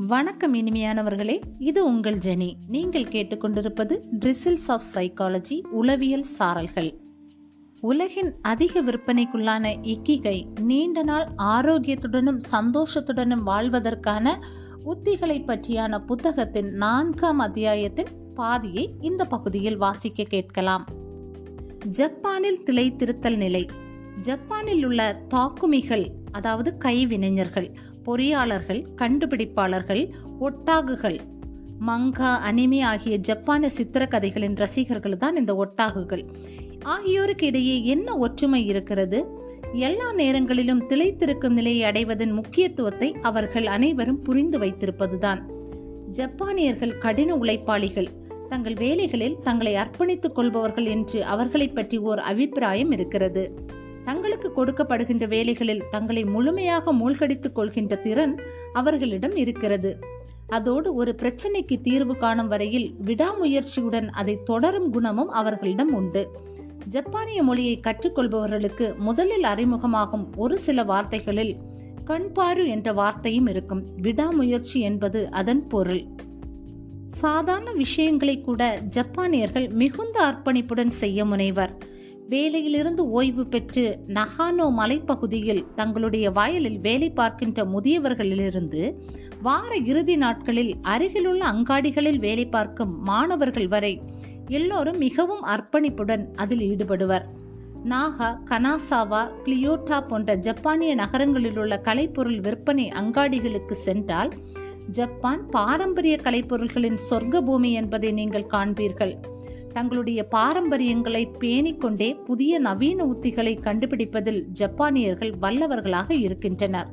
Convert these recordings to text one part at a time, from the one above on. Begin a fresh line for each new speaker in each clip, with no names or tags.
வணக்கம் இனிமையானவர்களே இது உங்கள் ஜெனி நீங்கள் கேட்டுக்கொண்டிருப்பது ட்ரிசில்ஸ் ஆஃப் சைக்காலஜி உளவியல் சாரல்கள் உலகின் அதிக விற்பனைக்குள்ளான இக்கிகை நீண்ட நாள் ஆரோக்கியத்துடனும் சந்தோஷத்துடனும் வாழ்வதற்கான உத்திகளை பற்றியான புத்தகத்தின் நான்காம் அத்தியாயத்தின் பாதியை இந்த பகுதியில் வாசிக்க கேட்கலாம் ஜப்பானில் திளைத்திருத்தல் நிலை ஜப்பானில் உள்ள தாக்குமிகள் அதாவது கைவினைஞர்கள் பொறியாளர்கள் கண்டுபிடிப்பாளர்கள் ஒட்டாகுகள் மங்கா அனிமி ஆகிய ஜப்பானிய சித்திரக்கதைகளின் ரசிகர்கள் தான் இந்த ஒட்டாகுகள் ஆகியோருக்கு இடையே என்ன ஒற்றுமை இருக்கிறது எல்லா நேரங்களிலும் திளைத்திருக்கும் நிலையை அடைவதன் முக்கியத்துவத்தை அவர்கள் அனைவரும் புரிந்து வைத்திருப்பதுதான் ஜப்பானியர்கள் கடின உழைப்பாளிகள் தங்கள் வேலைகளில் தங்களை அர்ப்பணித்துக் கொள்பவர்கள் என்று அவர்களை பற்றி ஓர் அபிப்பிராயம் இருக்கிறது தங்களுக்கு கொடுக்கப்படுகின்ற வேலைகளில் தங்களை முழுமையாக மூழ்கடித்துக் கொள்கின்ற திறன் அவர்களிடம் இருக்கிறது அதோடு ஒரு பிரச்சனைக்கு தீர்வு காணும் வரையில் விடாமுயற்சியுடன் அதை தொடரும் குணமும் அவர்களிடம் உண்டு ஜப்பானிய மொழியை கற்றுக்கொள்பவர்களுக்கு முதலில் அறிமுகமாகும் ஒரு சில வார்த்தைகளில் கண்பாரு என்ற வார்த்தையும் இருக்கும் விடாமுயற்சி என்பது அதன் பொருள் சாதாரண விஷயங்களை கூட ஜப்பானியர்கள் மிகுந்த அர்ப்பணிப்புடன் செய்ய முனைவர் வேலையிலிருந்து ஓய்வு பெற்று நகானோ மலைப்பகுதியில் தங்களுடைய வயலில் வேலை பார்க்கின்ற முதியவர்களிலிருந்து வார இறுதி நாட்களில் அருகிலுள்ள அங்காடிகளில் வேலை பார்க்கும் மாணவர்கள் வரை எல்லோரும் மிகவும் அர்ப்பணிப்புடன் அதில் ஈடுபடுவர் நாகா கனாசாவா கிளியோட்டா போன்ற ஜப்பானிய நகரங்களில் உள்ள கலைப்பொருள் விற்பனை அங்காடிகளுக்கு சென்றால் ஜப்பான் பாரம்பரிய கலைப்பொருள்களின் சொர்க்க பூமி என்பதை நீங்கள் காண்பீர்கள் தங்களுடைய பாரம்பரியங்களை பேணிக்கொண்டே புதிய நவீன உத்திகளை கண்டுபிடிப்பதில் ஜப்பானியர்கள் வல்லவர்களாக இருக்கின்றனர்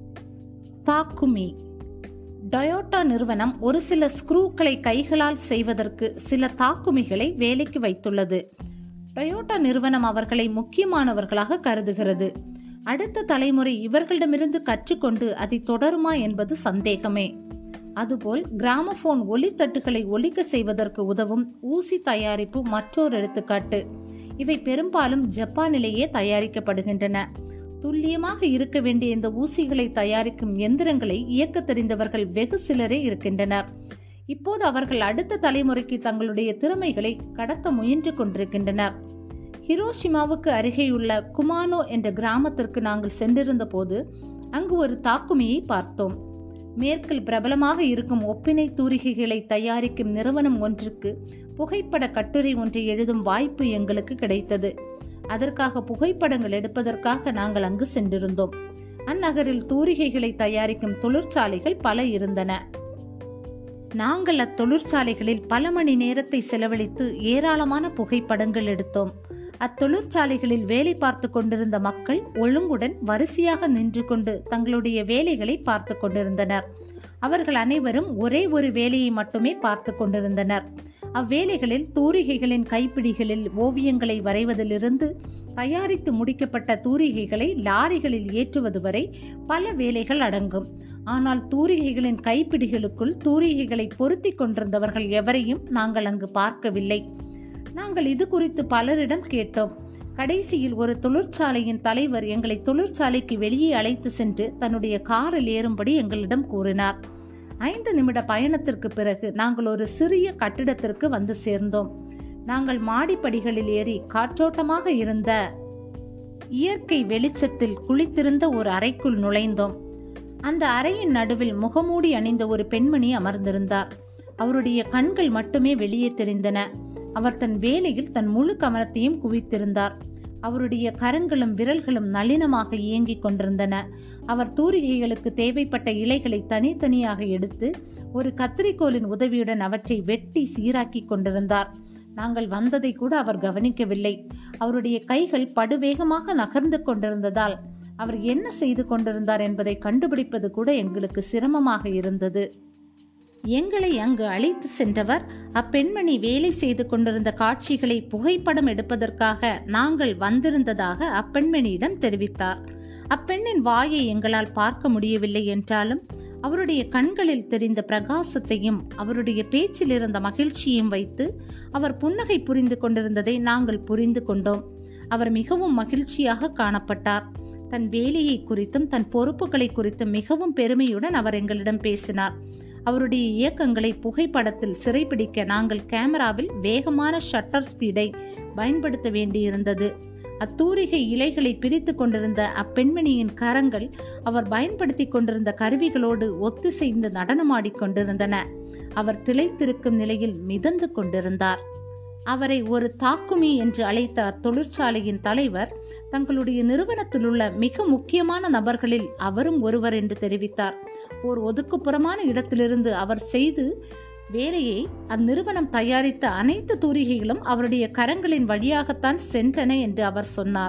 தாக்குமி டொயோட்டா நிறுவனம் ஒரு சில ஸ்க்ரூக்களை கைகளால் செய்வதற்கு சில தாக்குமிகளை வேலைக்கு வைத்துள்ளது டொயோட்டா நிறுவனம் அவர்களை முக்கியமானவர்களாக கருதுகிறது அடுத்த தலைமுறை இவர்களிடமிருந்து கற்றுக்கொண்டு அதை தொடருமா என்பது சந்தேகமே அதுபோல் கிராமபோன் ஒலித்தட்டுகளை ஒலிக்க செய்வதற்கு உதவும் ஊசி தயாரிப்பு மற்றொரு எடுத்துக்காட்டு இவை பெரும்பாலும் ஜப்பானிலேயே தயாரிக்கப்படுகின்றன துல்லியமாக இருக்க வேண்டிய இந்த ஊசிகளை தயாரிக்கும் எந்திரங்களை இயக்க தெரிந்தவர்கள் வெகு சிலரே இருக்கின்றனர் இப்போது அவர்கள் அடுத்த தலைமுறைக்கு தங்களுடைய திறமைகளை கடத்த முயன்று கொண்டிருக்கின்றனர் ஹிரோஷிமாவுக்கு அருகேயுள்ள குமானோ என்ற கிராமத்திற்கு நாங்கள் சென்றிருந்த போது அங்கு ஒரு தாக்குமியை பார்த்தோம் மேற்கில் பிரபலமாக இருக்கும் ஒப்பினை தூரிகைகளை தயாரிக்கும் நிறுவனம் ஒன்றுக்கு புகைப்பட கட்டுரை ஒன்றை எழுதும் வாய்ப்பு எங்களுக்கு கிடைத்தது அதற்காக புகைப்படங்கள் எடுப்பதற்காக நாங்கள் அங்கு சென்றிருந்தோம் அந்நகரில் தூரிகைகளை தயாரிக்கும் தொழிற்சாலைகள் பல இருந்தன நாங்கள் அத்தொழிற்சாலைகளில் பல மணி நேரத்தை செலவழித்து ஏராளமான புகைப்படங்கள் எடுத்தோம் அத்தொழிற்சாலைகளில் வேலை பார்த்து கொண்டிருந்த மக்கள் ஒழுங்குடன் வரிசையாக நின்று கொண்டு தங்களுடைய வேலைகளை பார்த்து கொண்டிருந்தனர் அவர்கள் அனைவரும் ஒரே ஒரு வேலையை மட்டுமே பார்த்து கொண்டிருந்தனர் அவ்வேலைகளில் தூரிகைகளின் கைப்பிடிகளில் ஓவியங்களை வரைவதிலிருந்து தயாரித்து முடிக்கப்பட்ட தூரிகைகளை லாரிகளில் ஏற்றுவது வரை பல வேலைகள் அடங்கும் ஆனால் தூரிகைகளின் கைப்பிடிகளுக்குள் தூரிகைகளை பொருத்தி கொண்டிருந்தவர்கள் எவரையும் நாங்கள் அங்கு பார்க்கவில்லை நாங்கள் இது குறித்து பலரிடம் கேட்டோம் கடைசியில் ஒரு தொழிற்சாலையின் தலைவர் எங்களை தொழிற்சாலைக்கு வெளியே அழைத்து சென்று தன்னுடைய காரில் ஏறும்படி எங்களிடம் கூறினார் ஐந்து நிமிட பயணத்திற்கு பிறகு நாங்கள் ஒரு சிறிய கட்டிடத்திற்கு வந்து சேர்ந்தோம் நாங்கள் மாடிப்படிகளில் ஏறி காற்றோட்டமாக இருந்த இயற்கை வெளிச்சத்தில் குளித்திருந்த ஒரு அறைக்குள் நுழைந்தோம் அந்த அறையின் நடுவில் முகமூடி அணிந்த ஒரு பெண்மணி அமர்ந்திருந்தார் அவருடைய கண்கள் மட்டுமே வெளியே தெரிந்தன அவர் தன் வேலையில் தன் முழு கவனத்தையும் குவித்திருந்தார் அவருடைய கரங்களும் விரல்களும் நளினமாக இயங்கிக் கொண்டிருந்தன அவர் தூரிகைகளுக்கு தேவைப்பட்ட இலைகளை தனித்தனியாக எடுத்து ஒரு கத்திரிக்கோலின் உதவியுடன் அவற்றை வெட்டி சீராக்கி கொண்டிருந்தார் நாங்கள் வந்ததை கூட அவர் கவனிக்கவில்லை அவருடைய கைகள் படுவேகமாக நகர்ந்து கொண்டிருந்ததால் அவர் என்ன செய்து கொண்டிருந்தார் என்பதை கண்டுபிடிப்பது கூட எங்களுக்கு சிரமமாக இருந்தது எங்களை அங்கு அழைத்து சென்றவர் அப்பெண்மணி வேலை செய்து கொண்டிருந்த காட்சிகளை புகைப்படம் எடுப்பதற்காக நாங்கள் வந்திருந்ததாக அப்பெண்மணியிடம் தெரிவித்தார் அப்பெண்ணின் வாயை எங்களால் பார்க்க முடியவில்லை என்றாலும் அவருடைய கண்களில் தெரிந்த பிரகாசத்தையும் அவருடைய பேச்சில் இருந்த மகிழ்ச்சியையும் வைத்து அவர் புன்னகை புரிந்து கொண்டிருந்ததை நாங்கள் புரிந்து கொண்டோம் அவர் மிகவும் மகிழ்ச்சியாக காணப்பட்டார் தன் வேலையை குறித்தும் தன் பொறுப்புகளை குறித்தும் மிகவும் பெருமையுடன் அவர் எங்களிடம் பேசினார் அவருடைய இயக்கங்களை புகைப்படத்தில் சிறைப்பிடிக்க நாங்கள் கேமராவில் வேகமான ஷட்டர் ஸ்பீடை பயன்படுத்த வேண்டியிருந்தது அத்தூரிகை இலைகளை பிரித்து கொண்டிருந்த அப்பெண்மணியின் கரங்கள் அவர் பயன்படுத்தி கொண்டிருந்த கருவிகளோடு ஒத்திசைந்து நடனமாடிக் கொண்டிருந்தன அவர் திளைத்திருக்கும் நிலையில் மிதந்து கொண்டிருந்தார் அவரை ஒரு தாக்குமி என்று அழைத்த அத்தொழிற்சாலையின் தலைவர் தங்களுடைய நிறுவனத்தில் உள்ள மிக முக்கியமான நபர்களில் அவரும் ஒருவர் என்று தெரிவித்தார் ஓர் ஒதுக்குப்புறமான இடத்திலிருந்து அவர் செய்து வேலையை அந்நிறுவனம் தயாரித்த அனைத்து தூரிகைகளும் அவருடைய கரங்களின் வழியாகத்தான் சென்றன என்று அவர் சொன்னார்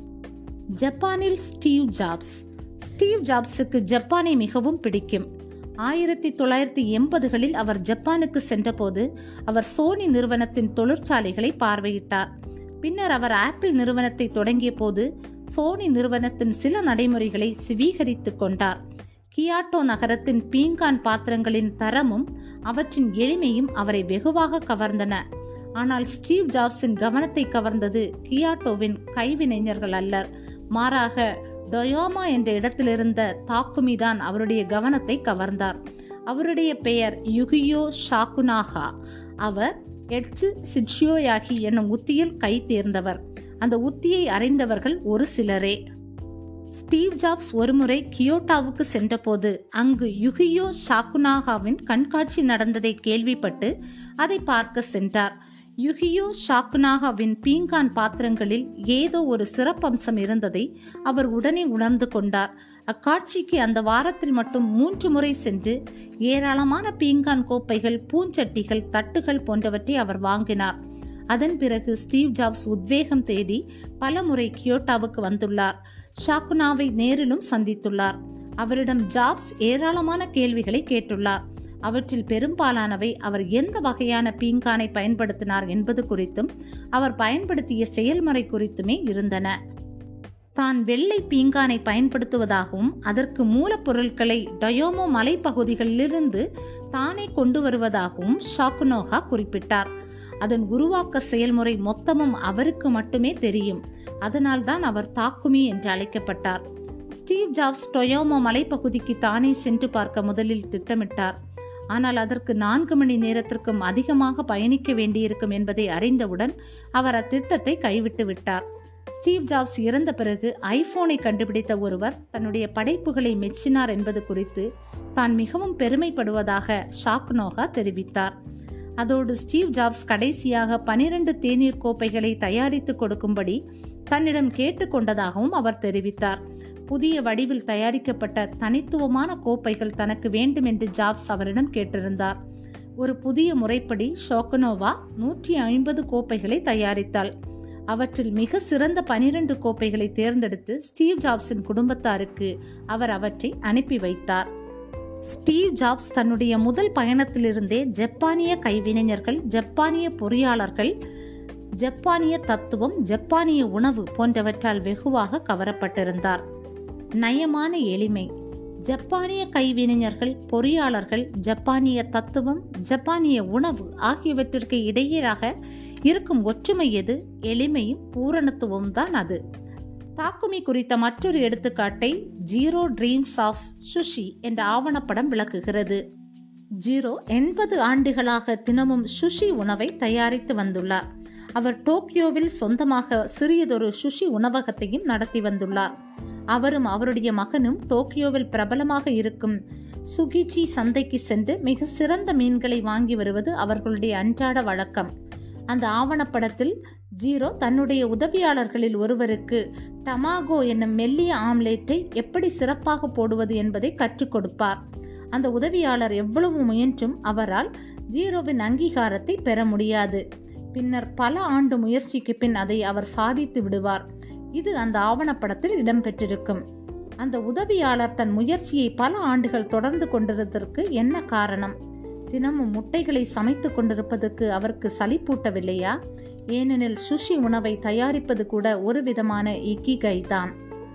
ஜப்பானில் ஸ்டீவ் ஜாப்ஸ் ஸ்டீவ் ஜாப்ஸுக்கு ஜப்பானை மிகவும் பிடிக்கும் ஆயிரத்தி தொள்ளாயிரத்தி எண்பதுகளில் அவர் ஜப்பானுக்கு சென்றபோது அவர் சோனி நிறுவனத்தின் தொழிற்சாலைகளை பார்வையிட்டார் பின்னர் அவர் ஆப்பிள் நிறுவனத்தை தொடங்கிய போது சோனி நிறுவனத்தின் சில நடைமுறைகளை சுவீகரித்துக் கொண்டார் கியாட்டோ நகரத்தின் பீங்கான் பாத்திரங்களின் தரமும் அவற்றின் எளிமையும் அவரை வெகுவாக கவர்ந்தன ஆனால் ஸ்டீவ் ஜாப்ஸின் கவனத்தை கவர்ந்தது கியாட்டோவின் கைவினைஞர்கள் அல்லர் மாறாக டொயோமா என்ற இடத்திலிருந்த தாக்குமி தான் அவருடைய கவனத்தை கவர்ந்தார் அவருடைய பெயர் யுகியோ ஷாகுனாகா அவர் எட்சு சிட்ஷியோயாகி என்னும் உத்தியில் கை தேர்ந்தவர் அந்த உத்தியை அறிந்தவர்கள் ஒரு சிலரே ஸ்டீவ் ஜாப்ஸ் ஒருமுறை கியோட்டாவுக்கு சென்றபோது அங்கு யுகியோ ஷாக்குனாகாவின் கண்காட்சி நடந்ததை கேள்விப்பட்டு அதை பார்க்க சென்றார் யுகியோ ஷாக்குனாகாவின் பீங்கான் பாத்திரங்களில் ஏதோ ஒரு சிறப்பம்சம் இருந்ததை அவர் உடனே உணர்ந்து கொண்டார் அக்காட்சிக்கு அந்த வாரத்தில் மட்டும் மூன்று முறை சென்று ஏராளமான பீங்கான் கோப்பைகள் பூஞ்சட்டிகள் தட்டுகள் போன்றவற்றை அவர் வாங்கினார் அதன் பிறகு ஸ்டீவ் ஜாப்ஸ் உத்வேகம் தேடி பல முறை கியோட்டாவுக்கு வந்துள்ளார் ஷாக்குனாவை நேரிலும் சந்தித்துள்ளார் அவரிடம் ஜாப்ஸ் ஏராளமான கேள்விகளை கேட்டுள்ளார் அவற்றில் பெரும்பாலானவை அவர் எந்த வகையான பீங்கானை பயன்படுத்தினார் என்பது குறித்தும் அவர் பயன்படுத்திய செயல்முறை குறித்துமே இருந்தன தான் வெள்ளை பீங்கானை பயன்படுத்துவதாகவும் அதற்கு மூலப்பொருட்களை டயோமோ மலைப்பகுதிகளிலிருந்து தானே கொண்டு வருவதாகவும் ஷாக்குனோகா குறிப்பிட்டார் அதன் உருவாக்க செயல்முறை மொத்தமும் அவருக்கு மட்டுமே தெரியும் அதனால்தான் அவர் தாக்குமி என்று அழைக்கப்பட்டார் ஸ்டீவ் ஜாப்ஸ் டொயோமோ மலைப்பகுதிக்கு தானே சென்று பார்க்க முதலில் திட்டமிட்டார் ஆனால் அதற்கு நான்கு மணி நேரத்திற்கும் அதிகமாக பயணிக்க வேண்டியிருக்கும் என்பதை அறிந்தவுடன் அவர் அத்திட்டத்தை கைவிட்டு விட்டார் ஸ்டீவ் ஜாப்ஸ் இறந்த பிறகு ஐபோனை கண்டுபிடித்த ஒருவர் தன்னுடைய படைப்புகளை மெச்சினார் என்பது குறித்து தான் மிகவும் பெருமைப்படுவதாக ஷாக்னோகா தெரிவித்தார் அதோடு ஸ்டீவ் ஜாப்ஸ் கடைசியாக பனிரெண்டு தேநீர் கோப்பைகளை தயாரித்து கொடுக்கும்படி தன்னிடம் கேட்டுக்கொண்டதாகவும் அவர் தெரிவித்தார் புதிய வடிவில் தயாரிக்கப்பட்ட தனித்துவமான கோப்பைகள் தனக்கு வேண்டும் என்று ஜாப்ஸ் அவரிடம் கேட்டிருந்தார் ஒரு புதிய முறைப்படி ஷோக்கனோவா நூற்றி ஐம்பது கோப்பைகளை தயாரித்தாள் அவற்றில் மிக சிறந்த பனிரெண்டு கோப்பைகளை தேர்ந்தெடுத்து ஸ்டீவ் ஜாப்ஸின் குடும்பத்தாருக்கு அவர் அவற்றை அனுப்பி வைத்தார் ஸ்டீவ் ஜாப்ஸ் தன்னுடைய முதல் பயணத்திலிருந்தே ஜப்பானிய கைவினைஞர்கள் ஜப்பானிய பொறியாளர்கள் ஜப்பானிய தத்துவம் ஜப்பானிய உணவு போன்றவற்றால் வெகுவாக கவரப்பட்டிருந்தார் நயமான எளிமை ஜப்பானிய கைவினைஞர்கள் பொறியாளர்கள் ஜப்பானிய தத்துவம் ஜப்பானிய உணவு ஆகியவற்றிற்கு இடையேயாக இருக்கும் ஒற்றுமை எது எளிமையும் பூரணத்துவம் தான் அது தாக்குமி குறித்த மற்றொரு எடுத்துக்காட்டை ஜீரோ ட்ரீம்ஸ் ஆஃப் சுஷி என்ற ஆவணப்படம் விளக்குகிறது ஜீரோ எண்பது ஆண்டுகளாக தினமும் சுஷி உணவை தயாரித்து வந்துள்ளார் அவர் டோக்கியோவில் சொந்தமாக சிறியதொரு சுஷி உணவகத்தையும் நடத்தி வந்துள்ளார் அவரும் அவருடைய மகனும் டோக்கியோவில் பிரபலமாக இருக்கும் சுகிச்சி சந்தைக்கு சென்று மிக சிறந்த மீன்களை வாங்கி வருவது அவர்களுடைய அன்றாட வழக்கம் அந்த ஆவணப்படத்தில் ஜீரோ தன்னுடைய உதவியாளர்களில் ஒருவருக்கு டமாகோ என்னும் மெல்லிய ஆம்லேட்டை எப்படி சிறப்பாக போடுவது என்பதை கற்றுக் கொடுப்பார் அந்த உதவியாளர் எவ்வளவு முயன்றும் அவரால் ஜீரோவின் அங்கீகாரத்தை பெற முடியாது பின்னர் பல ஆண்டு முயற்சிக்கு பின் அதை அவர் சாதித்து விடுவார் இது அந்த ஆவணப்படத்தில் இடம்பெற்றிருக்கும் அந்த உதவியாளர் தன் முயற்சியை பல ஆண்டுகள் தொடர்ந்து கொண்டிருந்ததற்கு என்ன காரணம் தினமும் முட்டைகளை சமைத்துக் கொண்டிருப்பதற்கு அவருக்கு சலிப்பூட்டவில்லையா ஏனெனில் சுஷி உணவை தயாரிப்பது கூட ஒரு விதமான இக்கிகை தான்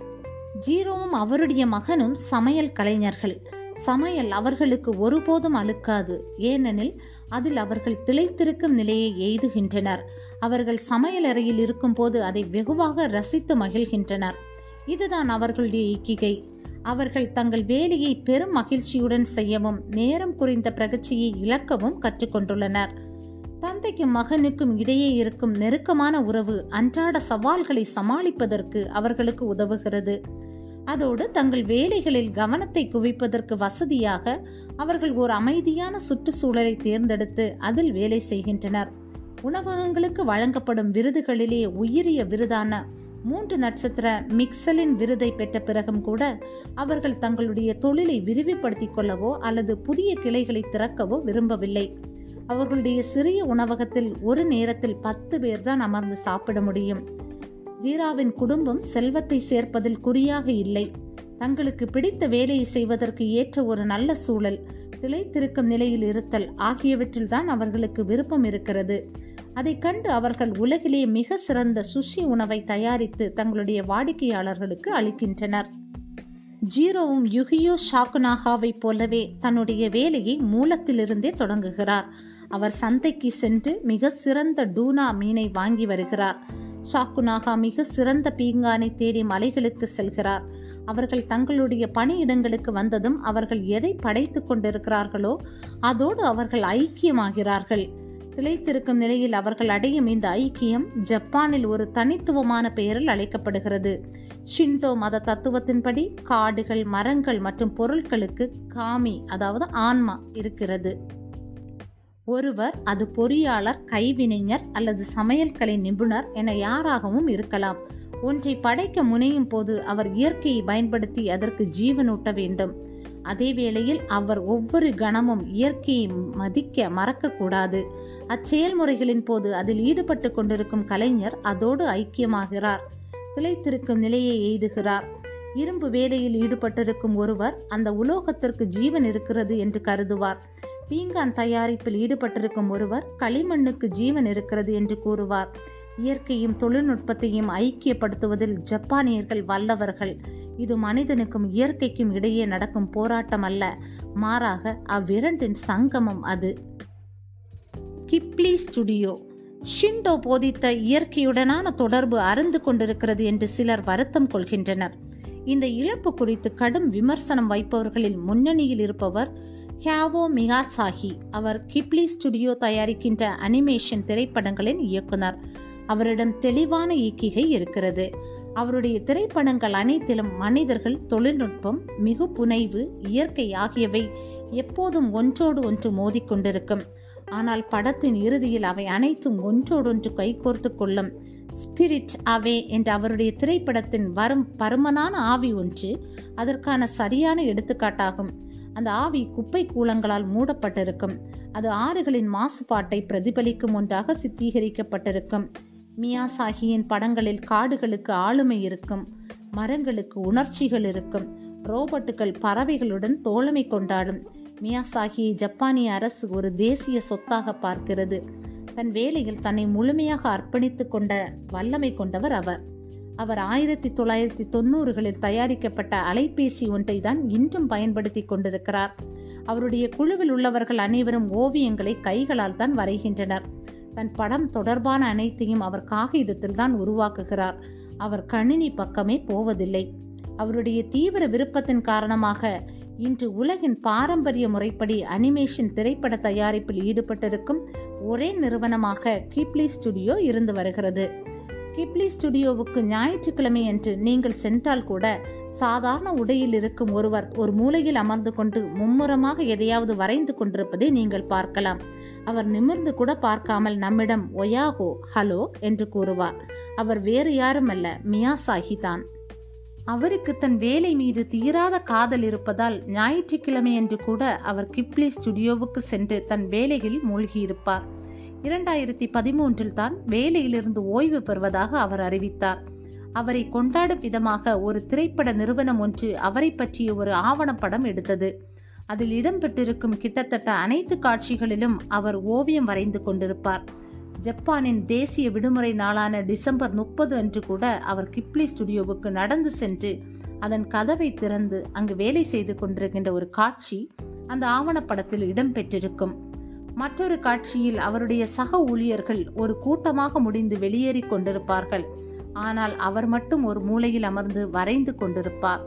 ஜீரோவும் அவருடைய மகனும் சமையல் கலைஞர்கள் சமையல் அவர்களுக்கு ஒருபோதும் அழுக்காது ஏனெனில் அதில் அவர்கள் திளைத்திருக்கும் நிலையை எய்துகின்றனர் அவர்கள் சமையலறையில் இருக்கும்போது அதை வெகுவாக ரசித்து மகிழ்கின்றனர் இதுதான் அவர்களுடைய இக்கிகை அவர்கள் தங்கள் வேலையை பெரும் மகிழ்ச்சியுடன் செய்யவும் நேரம் குறிந்த பிரகச்சியை இழக்கவும் கற்றுக்கொண்டுள்ளனர் தந்தைக்கும் மகனுக்கும் இடையே இருக்கும் நெருக்கமான உறவு அன்றாட சவால்களை சமாளிப்பதற்கு அவர்களுக்கு உதவுகிறது அதோடு தங்கள் வேலைகளில் கவனத்தை குவிப்பதற்கு வசதியாக அவர்கள் ஒரு அமைதியான சுற்றுச்சூழலை தேர்ந்தெடுத்து அதில் வேலை செய்கின்றனர் உணவகங்களுக்கு வழங்கப்படும் விருதுகளிலே உயரிய விருதான மூன்று நட்சத்திர மிக்சலின் விருதை பெற்ற பிறகும் கூட அவர்கள் தங்களுடைய தொழிலை விரிவுபடுத்திக் கொள்ளவோ அல்லது புதிய கிளைகளை திறக்கவோ விரும்பவில்லை அவர்களுடைய சிறிய உணவகத்தில் ஒரு நேரத்தில் பத்து பேர் தான் அமர்ந்து சாப்பிட முடியும் ஜீராவின் குடும்பம் செல்வத்தை சேர்ப்பதில் குறியாக இல்லை தங்களுக்கு பிடித்த வேலையை செய்வதற்கு ஏற்ற ஒரு நல்ல சூழல் திளைத்திருக்கும் நிலையில் இருத்தல் ஆகியவற்றில்தான் அவர்களுக்கு விருப்பம் இருக்கிறது அதைக் கண்டு அவர்கள் உலகிலே மிக சிறந்த சுஷி உணவை தயாரித்து தங்களுடைய வாடிக்கையாளர்களுக்கு அளிக்கின்றனர் ஜீரோவும் யுகியோ ஷாக்குனாகாவைப் போலவே தன்னுடைய வேலையை மூலத்திலிருந்தே தொடங்குகிறார் அவர் சந்தைக்கு சென்று மிக சிறந்த டூனா மீனை வாங்கி வருகிறார் ஷாக்குனாகா மிக சிறந்த பீங்கானை தேடி மலைகளுக்கு செல்கிறார் அவர்கள் தங்களுடைய பணியிடங்களுக்கு வந்ததும் அவர்கள் எதை படைத்துக் கொண்டிருக்கிறார்களோ அதோடு அவர்கள் ஐக்கியமாகிறார்கள் திளைத்திருக்கும் நிலையில் அவர்கள் அடையும் இந்த ஐக்கியம் ஜப்பானில் ஒரு தனித்துவமான பெயரில் அழைக்கப்படுகிறது ஷிண்டோ மத தத்துவத்தின்படி காடுகள் மரங்கள் மற்றும் பொருட்களுக்கு காமி அதாவது ஆன்மா இருக்கிறது ஒருவர் அது பொறியாளர் கைவினைஞர் அல்லது சமையல் கலை நிபுணர் என யாராகவும் இருக்கலாம் ஒன்றை படைக்க முனையும் போது அவர் இயற்கையை பயன்படுத்தி அதற்கு ஜீவனூட்ட வேண்டும் அதே வேளையில் அவர் ஒவ்வொரு கணமும் இயற்கையை மதிக்க மறக்கக்கூடாது அச்செயல்முறைகளின் போது அதில் ஈடுபட்டு கொண்டிருக்கும் கலைஞர் அதோடு ஐக்கியமாகிறார் திளைத்திருக்கும் நிலையை எய்துகிறார் இரும்பு வேலையில் ஈடுபட்டிருக்கும் ஒருவர் அந்த உலோகத்திற்கு ஜீவன் இருக்கிறது என்று கருதுவார் பீங்கான் தயாரிப்பில் ஈடுபட்டிருக்கும் ஒருவர் களிமண்ணுக்கு ஜீவன் இருக்கிறது என்று கூறுவார் இயற்கையும் தொழில்நுட்பத்தையும் ஐக்கியப்படுத்துவதில் ஜப்பானியர்கள் வல்லவர்கள் இது மனிதனுக்கும் இயற்கைக்கும் இடையே நடக்கும் போராட்டம் அல்ல மாறாக அவ்விரண்டின் சங்கமம் அது கிப்லி ஸ்டுடியோ ஷிண்டோ போதித்த இயற்கையுடனான தொடர்பு அருந்து கொண்டிருக்கிறது என்று சிலர் வருத்தம் கொள்கின்றனர் இந்த இழப்பு குறித்து கடும் விமர்சனம் வைப்பவர்களில் முன்னணியில் இருப்பவர் ஹியாவோ மிகாசாகி அவர் கிப்லி ஸ்டுடியோ தயாரிக்கின்ற அனிமேஷன் திரைப்படங்களின் இயக்குனர் அவரிடம் தெளிவான இயக்கிகை இருக்கிறது அவருடைய திரைப்படங்கள் அனைத்திலும் மனிதர்கள் தொழில்நுட்பம் மிகு புனைவு இயற்கை ஆகியவை எப்போதும் ஒன்றோடு ஒன்று மோதிக்கொண்டிருக்கும் ஆனால் படத்தின் இறுதியில் அவை அனைத்தும் ஒன்றோடொன்று கைகோர்த்து கொள்ளும் ஸ்பிரிட் அவே என்ற அவருடைய திரைப்படத்தின் வரும் பருமனான ஆவி ஒன்று அதற்கான சரியான எடுத்துக்காட்டாகும் அந்த ஆவி குப்பை கூலங்களால் மூடப்பட்டிருக்கும் அது ஆறுகளின் மாசுபாட்டை பிரதிபலிக்கும் ஒன்றாக சித்தீகரிக்கப்பட்டிருக்கும் மியாசாகியின் படங்களில் காடுகளுக்கு ஆளுமை இருக்கும் மரங்களுக்கு உணர்ச்சிகள் இருக்கும் ரோபோட்டுகள் பறவைகளுடன் தோழமை கொண்டாடும் மியாசாகியை ஜப்பானிய அரசு ஒரு தேசிய சொத்தாக பார்க்கிறது தன் வேலையில் தன்னை முழுமையாக அர்ப்பணித்துக் கொண்ட வல்லமை கொண்டவர் அவர் அவர் ஆயிரத்தி தொள்ளாயிரத்தி தொண்ணூறுகளில் தயாரிக்கப்பட்ட அலைபேசி ஒன்றை தான் இன்றும் பயன்படுத்தி கொண்டிருக்கிறார் அவருடைய குழுவில் உள்ளவர்கள் அனைவரும் ஓவியங்களை கைகளால் தான் வரைகின்றனர் தன் படம் தொடர்பான அனைத்தையும் அவர் காகிதத்தில் தான் உருவாக்குகிறார் அவர் கணினி பக்கமே போவதில்லை அவருடைய தீவிர விருப்பத்தின் காரணமாக இன்று உலகின் பாரம்பரிய முறைப்படி அனிமேஷன் திரைப்பட தயாரிப்பில் ஈடுபட்டிருக்கும் ஒரே நிறுவனமாக கிப்லி ஸ்டுடியோ இருந்து வருகிறது கிப்லி ஸ்டுடியோவுக்கு ஞாயிற்றுக்கிழமை என்று நீங்கள் சென்றால் கூட சாதாரண உடையில் இருக்கும் ஒருவர் ஒரு மூலையில் அமர்ந்து கொண்டு மும்முரமாக எதையாவது வரைந்து கொண்டிருப்பதை நீங்கள் பார்க்கலாம் அவர் நிமிர்ந்து கூட பார்க்காமல் நம்மிடம் ஒயாகோ ஹலோ என்று கூறுவார் அவர் வேறு யாரும் அல்ல மியாசாகி தான் அவருக்கு தன் வேலை மீது தீராத காதல் இருப்பதால் ஞாயிற்றுக்கிழமை என்று கூட அவர் கிப்லி ஸ்டுடியோவுக்கு சென்று தன் வேலையில் மூழ்கியிருப்பார் இரண்டாயிரத்தி பதிமூன்றில் தான் வேலையிலிருந்து ஓய்வு பெறுவதாக அவர் அறிவித்தார் அவரை கொண்டாடும் விதமாக ஒரு திரைப்பட நிறுவனம் ஒன்று அவரை பற்றிய ஒரு ஆவணப்படம் எடுத்தது அதில் இடம்பெற்றிருக்கும் கிட்டத்தட்ட அனைத்து காட்சிகளிலும் அவர் ஓவியம் வரைந்து கொண்டிருப்பார் ஜப்பானின் தேசிய விடுமுறை நாளான டிசம்பர் முப்பது அன்று கூட அவர் கிப்லி ஸ்டுடியோவுக்கு நடந்து சென்று அதன் கதவை திறந்து அங்கு வேலை செய்து கொண்டிருக்கின்ற ஒரு காட்சி அந்த ஆவணப்படத்தில் இடம்பெற்றிருக்கும் மற்றொரு காட்சியில் அவருடைய சக ஊழியர்கள் ஒரு கூட்டமாக முடிந்து வெளியேறி கொண்டிருப்பார்கள் ஆனால் அவர் மட்டும் ஒரு மூலையில் அமர்ந்து வரைந்து கொண்டிருப்பார்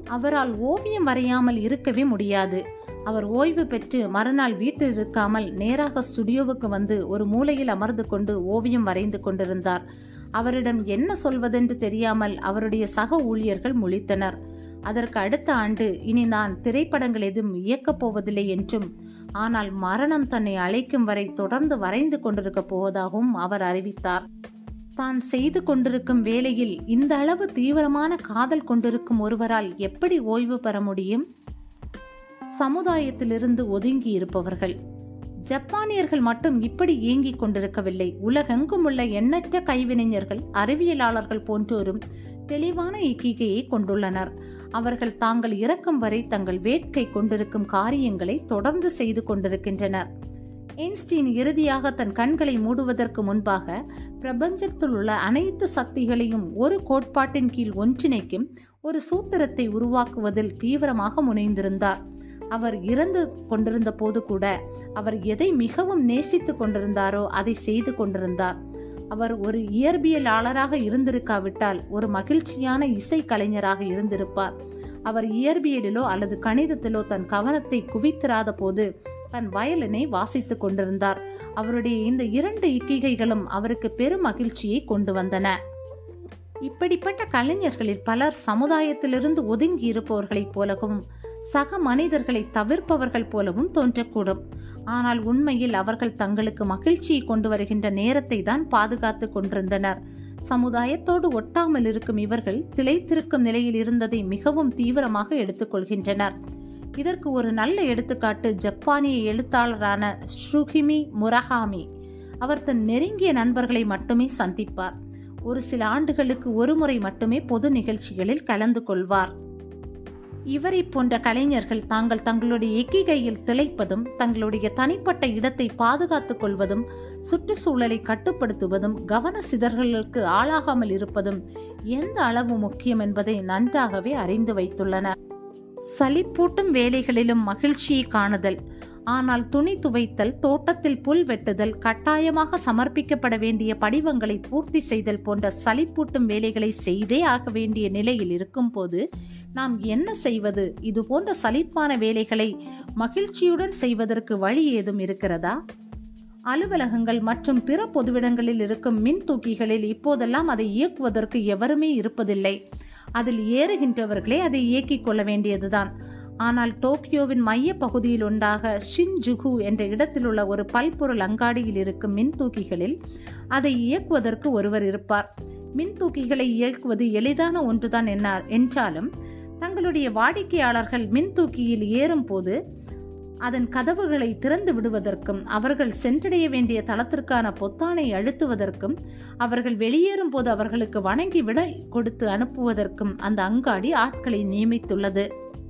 அவரால் ஓவியம் வரையாமல் இருக்கவே முடியாது அவர் ஓய்வு பெற்று மறுநாள் வீட்டில் இருக்காமல் நேராக ஸ்டுடியோவுக்கு வந்து ஒரு மூலையில் அமர்ந்து கொண்டு ஓவியம் வரைந்து கொண்டிருந்தார் அவரிடம் என்ன சொல்வதென்று தெரியாமல் அவருடைய சக ஊழியர்கள் முழித்தனர் அதற்கு அடுத்த ஆண்டு இனி நான் திரைப்படங்கள் எதுவும் இயக்கப் போவதில்லை என்றும் ஆனால் மரணம் தன்னை அழைக்கும் வரை தொடர்ந்து வரைந்து கொண்டிருக்க போவதாகவும் அவர் அறிவித்தார் தான் செய்து கொண்டிருக்கும் வேளையில் இந்த அளவு தீவிரமான காதல் கொண்டிருக்கும் ஒருவரால் எப்படி ஓய்வு பெற முடியும் சமுதாயத்திலிருந்து ஒதுங்கி இருப்பவர்கள் ஜப்பானியர்கள் மட்டும் இப்படி இயங்கிக் கொண்டிருக்கவில்லை உலகெங்கும் உள்ள எண்ணற்ற கைவினைஞர்கள் அறிவியலாளர்கள் போன்றோரும் தெளிவான இக்கிகையை கொண்டுள்ளனர் அவர்கள் தாங்கள் இறக்கும் வரை தங்கள் வேட்கை கொண்டிருக்கும் காரியங்களை தொடர்ந்து செய்து கொண்டிருக்கின்றனர் ஐன்ஸ்டீன் இறுதியாக தன் கண்களை மூடுவதற்கு முன்பாக பிரபஞ்சத்தில் உள்ள அனைத்து சக்திகளையும் ஒரு கோட்பாட்டின் கீழ் ஒன்றிணைக்கும் ஒரு சூத்திரத்தை உருவாக்குவதில் தீவிரமாக முனைந்திருந்தார் அவர் இறந்து கொண்டிருந்த போது கூட அவர் எதை மிகவும் நேசித்துக் கொண்டிருந்தாரோ அதை செய்து கொண்டிருந்தார் அவர் ஒரு இயற்பியலாளராக இருந்திருக்காவிட்டால் ஒரு மகிழ்ச்சியான இசை கலைஞராக இருந்திருப்பார் அவர் இயற்பியலிலோ அல்லது கணிதத்திலோ தன் கவனத்தை குவித்திராத போது தன் வயலினை வாசித்துக் கொண்டிருந்தார் அவருடைய இந்த இரண்டு இக்கிகைகளும் அவருக்கு பெரும் மகிழ்ச்சியை கொண்டு வந்தன இப்படிப்பட்ட கலைஞர்களில் பலர் சமுதாயத்திலிருந்து ஒதுங்கி இருப்பவர்களைப் போலவும் சக மனிதர்களை தவிர்ப்பவர்கள் போலவும் தோன்றக்கூடும் ஆனால் உண்மையில் அவர்கள் தங்களுக்கு மகிழ்ச்சியை கொண்டு வருகின்ற நேரத்தை தான் பாதுகாத்து கொண்டிருந்தனர் சமுதாயத்தோடு ஒட்டாமல் இருக்கும் இவர்கள் திளைத்திருக்கும் நிலையில் இருந்ததை மிகவும் தீவிரமாக எடுத்துக்கொள்கின்றனர் இதற்கு ஒரு நல்ல எடுத்துக்காட்டு ஜப்பானிய எழுத்தாளரான ஸ்ருகிமி முரஹாமி அவர் தன் நெருங்கிய நண்பர்களை மட்டுமே சந்திப்பார் ஒரு சில ஆண்டுகளுக்கு ஒருமுறை மட்டுமே பொது நிகழ்ச்சிகளில் கலந்து கொள்வார் இவரை போன்ற கலைஞர்கள் தாங்கள் தங்களுடைய எக்கிகையில் திளைப்பதும் தங்களுடைய தனிப்பட்ட இடத்தை பாதுகாத்துக் கொள்வதும் சுற்றுச்சூழலை கட்டுப்படுத்துவதும் கவன சிதறல்களுக்கு ஆளாகாமல் இருப்பதும் எந்த அளவு முக்கியம் என்பதை நன்றாகவே அறிந்து வைத்துள்ளனர் சலிப்பூட்டும் வேலைகளிலும் மகிழ்ச்சியை காணுதல் ஆனால் துணி துவைத்தல் தோட்டத்தில் புல் வெட்டுதல் கட்டாயமாக சமர்ப்பிக்கப்பட வேண்டிய படிவங்களை பூர்த்தி செய்தல் போன்ற சலிப்பூட்டும் வேலைகளை செய்தே ஆக வேண்டிய நிலையில் இருக்கும்போது நாம் என்ன செய்வது இது போன்ற சலிப்பான வேலைகளை மகிழ்ச்சியுடன் செய்வதற்கு வழி ஏதும் இருக்கிறதா அலுவலகங்கள் மற்றும் பிற பொதுவிடங்களில் இருக்கும் மின் தூக்கிகளில் இப்போதெல்லாம் அதை இயக்குவதற்கு எவருமே இருப்பதில்லை அதில் ஏறுகின்றவர்களே அதை இயக்கிக் கொள்ள வேண்டியதுதான் ஆனால் டோக்கியோவின் மைய பகுதியில் உண்டாக ஷின்ஜுகு என்ற இடத்தில் உள்ள ஒரு பல்பொருள் அங்காடியில் இருக்கும் மின்தூக்கிகளில் அதை இயக்குவதற்கு ஒருவர் இருப்பார் மின்தூக்கிகளை இயக்குவது எளிதான ஒன்றுதான் என்ன என்றாலும் தங்களுடைய வாடிக்கையாளர்கள் மின்தூக்கியில் ஏறும் போது அதன் கதவுகளை திறந்து விடுவதற்கும் அவர்கள் சென்றடைய வேண்டிய தளத்திற்கான பொத்தானை அழுத்துவதற்கும் அவர்கள் வெளியேறும் போது அவர்களுக்கு வணங்கி விட கொடுத்து அனுப்புவதற்கும் அந்த அங்காடி ஆட்களை நியமித்துள்ளது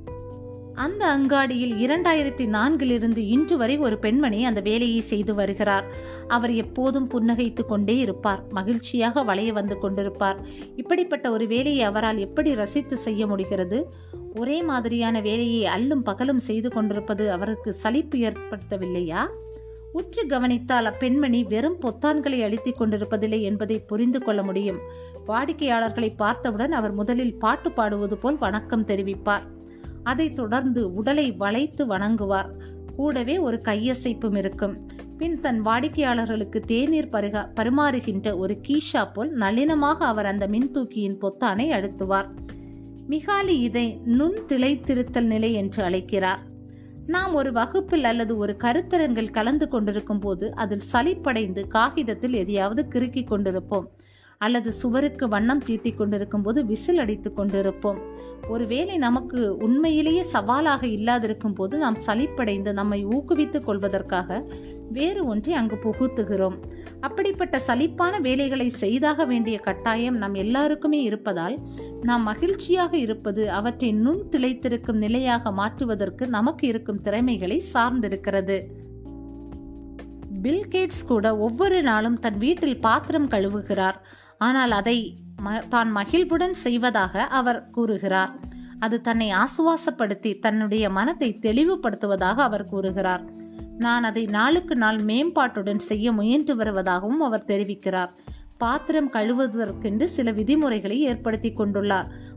அந்த அங்காடியில் இரண்டாயிரத்தி நான்கிலிருந்து இன்று வரை ஒரு பெண்மணி அந்த வேலையை செய்து வருகிறார் அவர் எப்போதும் புன்னகைத்து கொண்டே இருப்பார் மகிழ்ச்சியாக வளைய வந்து கொண்டிருப்பார் இப்படிப்பட்ட ஒரு வேலையை அவரால் எப்படி ரசித்து செய்ய முடிகிறது ஒரே மாதிரியான வேலையை அல்லும் பகலும் செய்து கொண்டிருப்பது அவருக்கு சலிப்பு ஏற்படுத்தவில்லையா உற்று கவனித்தால் அப்பெண்மணி வெறும் பொத்தான்களை அளித்துக் கொண்டிருப்பதில்லை என்பதை புரிந்து கொள்ள முடியும் வாடிக்கையாளர்களை பார்த்தவுடன் அவர் முதலில் பாட்டு பாடுவது போல் வணக்கம் தெரிவிப்பார் அதைத் தொடர்ந்து உடலை வளைத்து வணங்குவார் கூடவே ஒரு கையசைப்பும் இருக்கும் பின் தன் வாடிக்கையாளர்களுக்கு தேநீர் பருக பரிமாறுகின்ற ஒரு கீஷா போல் நளினமாக அவர் அந்த மின்தூக்கியின் பொத்தானை அழுத்துவார் மிகாலி இதை நுண் திளைத்திருத்தல் நிலை என்று அழைக்கிறார் நாம் ஒரு வகுப்பில் அல்லது ஒரு கருத்தரங்கில் கலந்து கொண்டிருக்கும் போது அதில் சலிப்படைந்து காகிதத்தில் எதையாவது கிறுக்கிக் கொண்டிருப்போம் அல்லது சுவருக்கு வண்ணம் தீட்டிக் கொண்டிருக்கும் போது விசில் அடித்துக் கொண்டிருப்போம் ஒருவேளை நமக்கு உண்மையிலேயே சவாலாக இல்லாதிருக்கும் போது நாம் சலிப்படைந்து நம்மை ஊக்குவித்துக் கொள்வதற்காக வேறு ஒன்றை அங்கு புகுத்துகிறோம் அப்படிப்பட்ட சலிப்பான வேலைகளை செய்தாக வேண்டிய கட்டாயம் நம் எல்லாருக்குமே இருப்பதால் நாம் மகிழ்ச்சியாக இருப்பது அவற்றை நுண் திளைத்திருக்கும் நிலையாக மாற்றுவதற்கு நமக்கு இருக்கும் திறமைகளை சார்ந்திருக்கிறது பில்கேட்ஸ் கூட ஒவ்வொரு நாளும் தன் வீட்டில் பாத்திரம் கழுவுகிறார் ஆனால் அதை தான் மகிழ்வுடன் செய்வதாக அவர் கூறுகிறார் அது தன்னை ஆசுவாசப்படுத்தி தன்னுடைய மனத்தை தெளிவுபடுத்துவதாக அவர் கூறுகிறார் நான் அதை நாளுக்கு நாள் மேம்பாட்டுடன் செய்ய முயன்று வருவதாகவும் அவர் தெரிவிக்கிறார் பாத்திரம் கழுவுவதற்கென்று சில விதிமுறைகளை ஏற்படுத்தி கொண்டுள்ளார்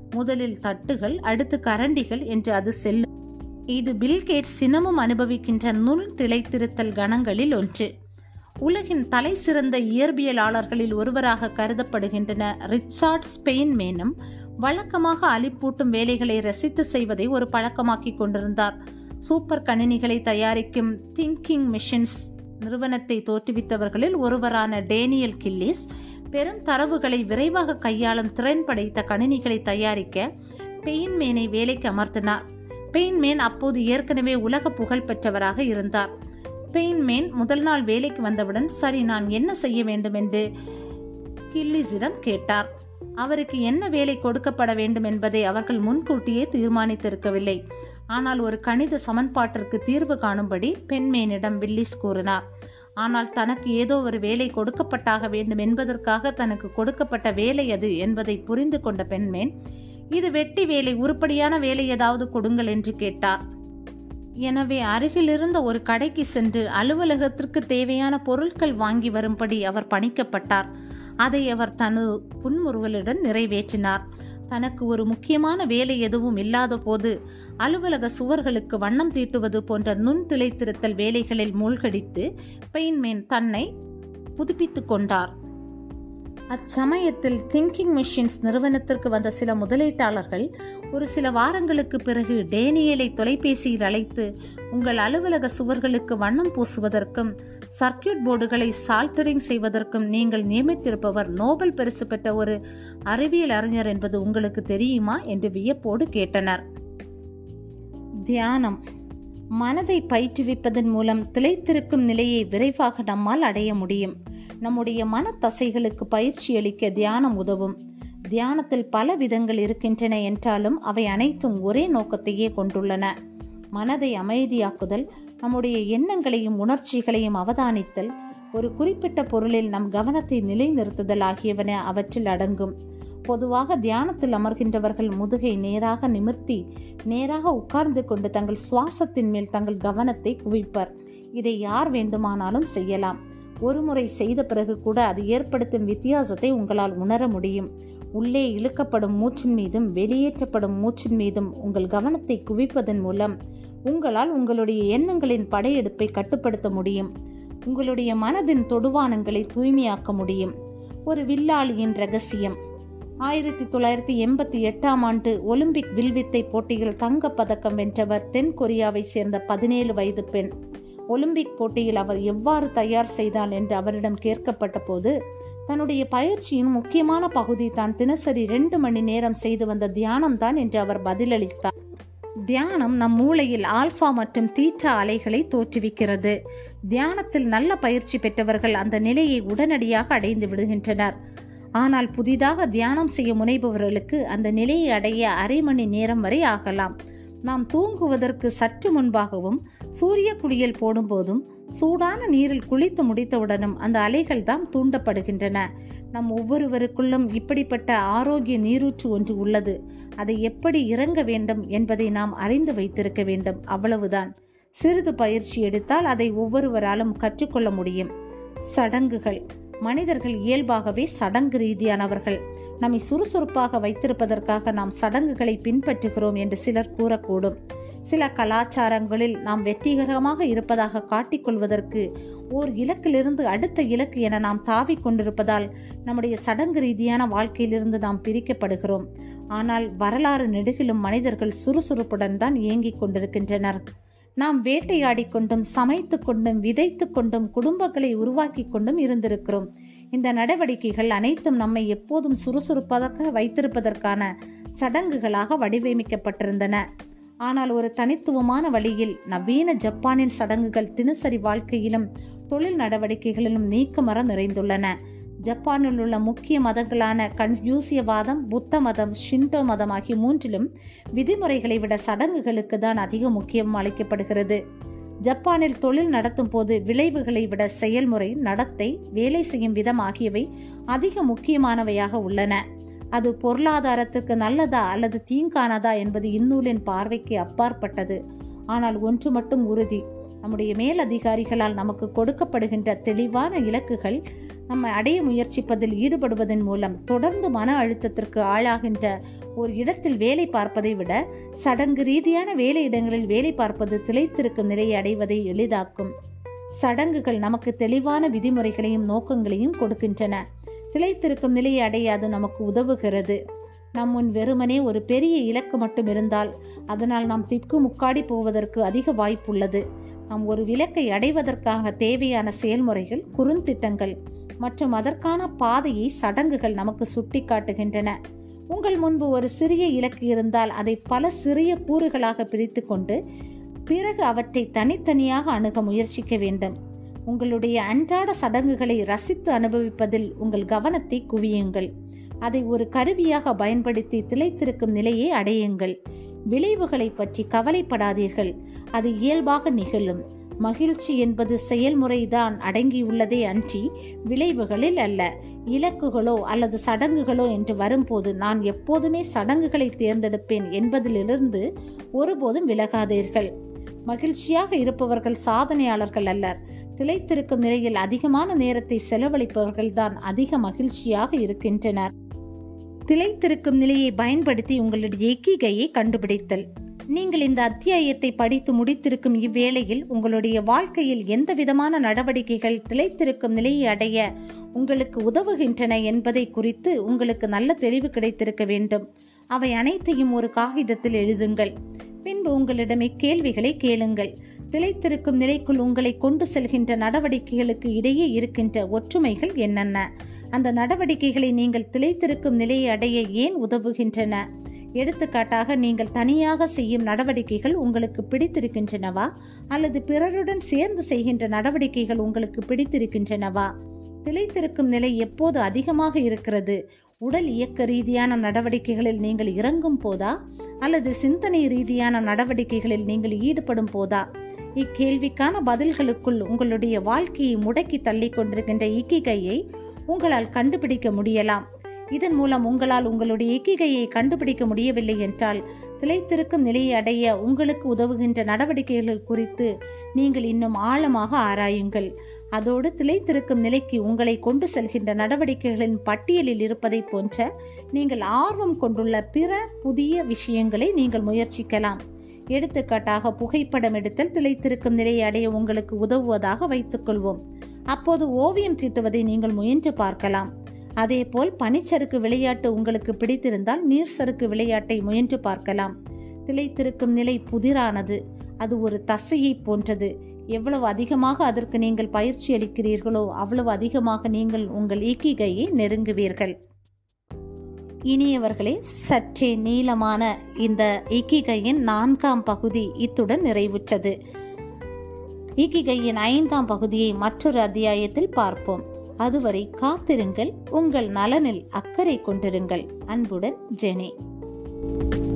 முதலில் தட்டுகள் அடுத்து கரண்டிகள் என்று அது செல்லும் இது பில்கேட்ஸ் சினமும் அனுபவிக்கின்ற நுண் திளைத்திருத்தல் கணங்களில் ஒன்று உலகின் தலை சிறந்த இயற்பியலாளர்களில் ஒருவராக கருதப்படுகின்றன ரிச்சார்ட் ஸ்பெயின் மேனும் வழக்கமாக அலிப்பூட்டும் வேலைகளை ரசித்து செய்வதை ஒரு பழக்கமாக்கி கொண்டிருந்தார் சூப்பர் கணினிகளை தயாரிக்கும் திங்கிங் மிஷின்ஸ் நிறுவனத்தை தோற்றுவித்தவர்களில் ஒருவரான டேனியல் கில்லிஸ் பெரும் தரவுகளை விரைவாக கையாளும் திறன் படைத்த கணினிகளை தயாரிக்க பெயின்மேனை வேலைக்கு அமர்த்தினார் பெயின்மேன் அப்போது ஏற்கனவே உலக புகழ் பெற்றவராக இருந்தார் பெயின்மேன் முதல் நாள் வேலைக்கு வந்தவுடன் சரி நான் என்ன செய்ய வேண்டும் என்று கில்லிஸிடம் கேட்டார் அவருக்கு என்ன வேலை கொடுக்கப்பட வேண்டும் என்பதை அவர்கள் முன்கூட்டியே தீர்மானித்திருக்கவில்லை ஆனால் ஒரு கணித சமன்பாட்டிற்கு தீர்வு காணும்படி பெண்மேனிடம் வில்லிஸ் கூறினார் ஆனால் தனக்கு ஏதோ ஒரு வேலை கொடுக்கப்பட்டாக வேண்டும் என்பதற்காக தனக்கு கொடுக்கப்பட்ட வேலை அது என்பதை புரிந்து கொண்ட பெண்மேன் இது வெட்டி வேலை உருப்படியான வேலை ஏதாவது கொடுங்கள் என்று கேட்டார் எனவே அருகிலிருந்த ஒரு கடைக்கு சென்று அலுவலகத்திற்கு தேவையான பொருட்கள் வாங்கி வரும்படி அவர் பணிக்கப்பட்டார் அதை அவர் தனது புன்முறுவலுடன் நிறைவேற்றினார் தனக்கு ஒரு முக்கியமான வேலை எதுவும் இல்லாத போது அலுவலக சுவர்களுக்கு வண்ணம் தீட்டுவது போன்ற நுண் திளைத்திருத்தல் வேலைகளில் மூழ்கடித்து பெயின்மேன் தன்னை புதுப்பித்துக் கொண்டார் அச்சமயத்தில் திங்கிங் மிஷின்ஸ் நிறுவனத்திற்கு வந்த சில முதலீட்டாளர்கள் ஒரு சில வாரங்களுக்கு பிறகு டேனியலை தொலைபேசியில் அழைத்து உங்கள் அலுவலக சுவர்களுக்கு வண்ணம் பூசுவதற்கும் சர்க்கியூட் போர்டுகளை சால்டரிங் செய்வதற்கும் நீங்கள் நியமித்திருப்பவர் நோபல் பரிசு பெற்ற ஒரு அறிவியல் அறிஞர் என்பது உங்களுக்கு தெரியுமா என்று வியப்போடு கேட்டனர் தியானம் மனதை பயிற்றுவிப்பதன் மூலம் திளைத்திருக்கும் நிலையை விரைவாக நம்மால் அடைய முடியும் நம்முடைய மனத்தசைகளுக்கு பயிற்சி அளிக்க தியானம் உதவும் தியானத்தில் பல விதங்கள் இருக்கின்றன என்றாலும் அவை அனைத்தும் ஒரே நோக்கத்தையே கொண்டுள்ளன மனதை அமைதியாக்குதல் நம்முடைய எண்ணங்களையும் உணர்ச்சிகளையும் அவதானித்தல் ஒரு குறிப்பிட்ட பொருளில் நம் கவனத்தை நிலைநிறுத்துதல் ஆகியவன அவற்றில் அடங்கும் பொதுவாக தியானத்தில் அமர்கின்றவர்கள் முதுகை நேராக நிமிர்த்தி நேராக உட்கார்ந்து கொண்டு தங்கள் சுவாசத்தின் மேல் தங்கள் கவனத்தை குவிப்பர் இதை யார் வேண்டுமானாலும் செய்யலாம் ஒருமுறை செய்த பிறகு கூட அது ஏற்படுத்தும் வித்தியாசத்தை உங்களால் உணர முடியும் உள்ளே இழுக்கப்படும் மூச்சின் மீதும் வெளியேற்றப்படும் மூச்சின் மீதும் உங்கள் கவனத்தை குவிப்பதன் மூலம் உங்களால் உங்களுடைய எண்ணங்களின் படையெடுப்பை கட்டுப்படுத்த முடியும் உங்களுடைய மனதின் தொடுவானங்களை தூய்மையாக்க முடியும் ஒரு வில்லாளியின் ரகசியம் ஆயிரத்தி தொள்ளாயிரத்தி எண்பத்தி எட்டாம் ஆண்டு ஒலிம்பிக் வில்வித்தை போட்டியில் தங்கப் பதக்கம் வென்றவர் தென் கொரியாவை சேர்ந்த பதினேழு வயது பெண் ஒலிம்பிக் போட்டியில் அவர் எவ்வாறு தயார் செய்தால் என்று அவரிடம் கேட்கப்பட்ட போது தன்னுடைய பயிற்சியின் முக்கியமான பகுதி தான் தினசரி ரெண்டு மணி நேரம் செய்து வந்த தியானம் தான் என்று அவர் பதிலளித்தார் தியானம் நம் மூளையில் ஆல்பா மற்றும் தீட்டா அலைகளை தோற்றுவிக்கிறது தியானத்தில் நல்ல பயிற்சி பெற்றவர்கள் அந்த நிலையை உடனடியாக அடைந்து விடுகின்றனர் ஆனால் புதிதாக தியானம் செய்ய முனைபவர்களுக்கு அந்த நிலையை அடைய அரை மணி நேரம் வரை ஆகலாம் நாம் தூங்குவதற்கு சற்று முன்பாகவும் சூரிய குளியல் போடும்போதும் சூடான நீரில் குளித்து முடித்தவுடனும் அந்த அலைகள் தான் தூண்டப்படுகின்றன நம் ஒவ்வொருவருக்குள்ளும் இப்படிப்பட்ட ஆரோக்கிய நீரூற்று ஒன்று உள்ளது அதை எப்படி இறங்க வேண்டும் என்பதை நாம் அறிந்து வைத்திருக்க வேண்டும் அவ்வளவுதான் சிறிது பயிற்சி எடுத்தால் அதை ஒவ்வொருவராலும் கற்றுக்கொள்ள முடியும் சடங்குகள் மனிதர்கள் இயல்பாகவே சடங்கு ரீதியானவர்கள் நம்மை சுறுசுறுப்பாக வைத்திருப்பதற்காக நாம் சடங்குகளை பின்பற்றுகிறோம் என்று சிலர் கூறக்கூடும் சில கலாச்சாரங்களில் நாம் வெற்றிகரமாக இருப்பதாக காட்டிக்கொள்வதற்கு ஓர் இலக்கிலிருந்து அடுத்த இலக்கு என நாம் தாவிக் கொண்டிருப்பதால் நம்முடைய சடங்கு ரீதியான வாழ்க்கையிலிருந்து நாம் பிரிக்கப்படுகிறோம் ஆனால் வரலாறு நெடுகிலும் மனிதர்கள் சுறுசுறுப்புடன் தான் இயங்கிக் கொண்டிருக்கின்றனர் நாம் வேட்டையாடிக் கொண்டும் சமைத்து கொண்டும் விதைத்து கொண்டும் குடும்பங்களை உருவாக்கி கொண்டும் இருந்திருக்கிறோம் இந்த நடவடிக்கைகள் அனைத்தும் நம்மை எப்போதும் சுறுசுறுப்பாக வைத்திருப்பதற்கான சடங்குகளாக வடிவமைக்கப்பட்டிருந்தன ஆனால் ஒரு தனித்துவமான வழியில் நவீன ஜப்பானின் சடங்குகள் தினசரி வாழ்க்கையிலும் தொழில் நடவடிக்கைகளிலும் நீக்கமர நிறைந்துள்ளன ஜப்பானில் உள்ள முக்கிய மதங்களான கன்ஃபியூசியவாதம் புத்த மதம் ஷின்டோ மதம் ஆகிய மூன்றிலும் விதிமுறைகளை விட சடங்குகளுக்கு தான் அதிக முக்கியம் அளிக்கப்படுகிறது ஜப்பானில் தொழில் நடத்தும் போது விளைவுகளை விட செயல்முறை நடத்தை வேலை செய்யும் விதம் ஆகியவை அதிக முக்கியமானவையாக உள்ளன அது பொருளாதாரத்திற்கு நல்லதா அல்லது தீங்கானதா என்பது இந்நூலின் பார்வைக்கு அப்பாற்பட்டது ஆனால் ஒன்று மட்டும் உறுதி நம்முடைய மேலதிகாரிகளால் நமக்கு கொடுக்கப்படுகின்ற தெளிவான இலக்குகள் நம்மை அடைய முயற்சிப்பதில் ஈடுபடுவதன் மூலம் தொடர்ந்து மன அழுத்தத்திற்கு ஆளாகின்ற ஒரு இடத்தில் வேலை பார்ப்பதை விட சடங்கு ரீதியான வேலையிடங்களில் வேலை பார்ப்பது திளைத்திருக்கும் நிலையை அடைவதை எளிதாக்கும் சடங்குகள் நமக்கு தெளிவான விதிமுறைகளையும் நோக்கங்களையும் கொடுக்கின்றன திளைத்திருக்கும் நிலையை அடைய அது நமக்கு உதவுகிறது நம் முன் வெறுமனே ஒரு பெரிய இலக்கு மட்டும் இருந்தால் அதனால் நாம் திக்கு முக்காடி போவதற்கு அதிக வாய்ப்புள்ளது நாம் ஒரு இலக்கை அடைவதற்காக தேவையான செயல்முறைகள் குறுந்திட்டங்கள் மற்றும் அதற்கான பாதையை சடங்குகள் நமக்கு சுட்டிக்காட்டுகின்றன உங்கள் முன்பு ஒரு சிறிய இலக்கு இருந்தால் அதை பல சிறிய கூறுகளாக பிரித்து கொண்டு பிறகு அவற்றை தனித்தனியாக அணுக முயற்சிக்க வேண்டும் உங்களுடைய அன்றாட சடங்குகளை ரசித்து அனுபவிப்பதில் உங்கள் கவனத்தை குவியுங்கள் அதை ஒரு கருவியாக பயன்படுத்தி திளைத்திருக்கும் நிலையை அடையுங்கள் விளைவுகளை பற்றி கவலைப்படாதீர்கள் அது இயல்பாக நிகழும் மகிழ்ச்சி என்பது செயல்முறைதான் அடங்கியுள்ளதே அன்றி விளைவுகளில் அல்ல இலக்குகளோ அல்லது சடங்குகளோ என்று வரும்போது நான் எப்போதுமே சடங்குகளை தேர்ந்தெடுப்பேன் என்பதிலிருந்து ஒருபோதும் விலகாதீர்கள் மகிழ்ச்சியாக இருப்பவர்கள் சாதனையாளர்கள் அல்லர் திளைத்திருக்கும் நிலையில் அதிகமான நேரத்தை செலவழிப்பவர்கள்தான் அதிக மகிழ்ச்சியாக இருக்கின்றனர் திளைத்திருக்கும் நிலையை பயன்படுத்தி உங்களுடைய எக்கிகையை கண்டுபிடித்தல் நீங்கள் இந்த அத்தியாயத்தை படித்து முடித்திருக்கும் இவ்வேளையில் உங்களுடைய வாழ்க்கையில் எந்த விதமான நடவடிக்கைகள் திளைத்திருக்கும் நிலையை அடைய உங்களுக்கு உதவுகின்றன என்பதை குறித்து உங்களுக்கு நல்ல தெளிவு கிடைத்திருக்க வேண்டும் அவை அனைத்தையும் ஒரு காகிதத்தில் எழுதுங்கள் பின்பு உங்களிடம் இக்கேள்விகளை கேளுங்கள் திளைத்திருக்கும் நிலைக்குள் உங்களை கொண்டு செல்கின்ற நடவடிக்கைகளுக்கு இடையே இருக்கின்ற ஒற்றுமைகள் என்னென்ன அந்த நடவடிக்கைகளை நீங்கள் திளைத்திருக்கும் நிலையை அடைய ஏன் உதவுகின்றன எடுத்துக்காட்டாக நீங்கள் தனியாக செய்யும் நடவடிக்கைகள் உங்களுக்கு பிடித்திருக்கின்றனவா அல்லது பிறருடன் சேர்ந்து செய்கின்ற நடவடிக்கைகள் உங்களுக்கு பிடித்திருக்கின்றனவா திளைத்திருக்கும் நிலை எப்போது அதிகமாக இருக்கிறது உடல் இயக்க ரீதியான நடவடிக்கைகளில் நீங்கள் இறங்கும் போதா அல்லது சிந்தனை ரீதியான நடவடிக்கைகளில் நீங்கள் ஈடுபடும் போதா இக்கேள்விக்கான பதில்களுக்குள் உங்களுடைய வாழ்க்கையை முடக்கி தள்ளி கொண்டிருக்கின்ற இக்கிகையை உங்களால் கண்டுபிடிக்க முடியலாம் இதன் மூலம் உங்களால் உங்களுடைய இக்கிகையை கண்டுபிடிக்க முடியவில்லை என்றால் திளைத்திருக்கும் நிலையை அடைய உங்களுக்கு உதவுகின்ற நடவடிக்கைகள் குறித்து நீங்கள் இன்னும் ஆழமாக ஆராயுங்கள் அதோடு திளைத்திருக்கும் நிலைக்கு உங்களை கொண்டு செல்கின்ற நடவடிக்கைகளின் பட்டியலில் இருப்பதை போன்ற நீங்கள் ஆர்வம் கொண்டுள்ள பிற புதிய விஷயங்களை நீங்கள் முயற்சிக்கலாம் எடுத்துக்காட்டாக புகைப்படம் எடுத்தல் திளைத்திருக்கும் நிலையை அடைய உங்களுக்கு உதவுவதாக வைத்துக்கொள்வோம் அப்போது ஓவியம் தீட்டுவதை நீங்கள் முயன்று பார்க்கலாம் அதேபோல் பனிச்சறுக்கு விளையாட்டு உங்களுக்கு பிடித்திருந்தால் நீர் சறுக்கு விளையாட்டை முயன்று பார்க்கலாம் திளைத்திருக்கும் நிலை புதிரானது அது ஒரு தசையை போன்றது எவ்வளவு அதிகமாக அதற்கு நீங்கள் பயிற்சி அளிக்கிறீர்களோ அவ்வளவு அதிகமாக நீங்கள் உங்கள் ஈக்கிகையை நெருங்குவீர்கள் இனியவர்களே சற்றே நீளமான இந்த இக்கிகையின் நான்காம் பகுதி இத்துடன் நிறைவுற்றது இக்கிகையின் ஐந்தாம் பகுதியை மற்றொரு அத்தியாயத்தில் பார்ப்போம் அதுவரை காத்திருங்கள் உங்கள் நலனில் அக்கறை கொண்டிருங்கள் அன்புடன் ஜெனி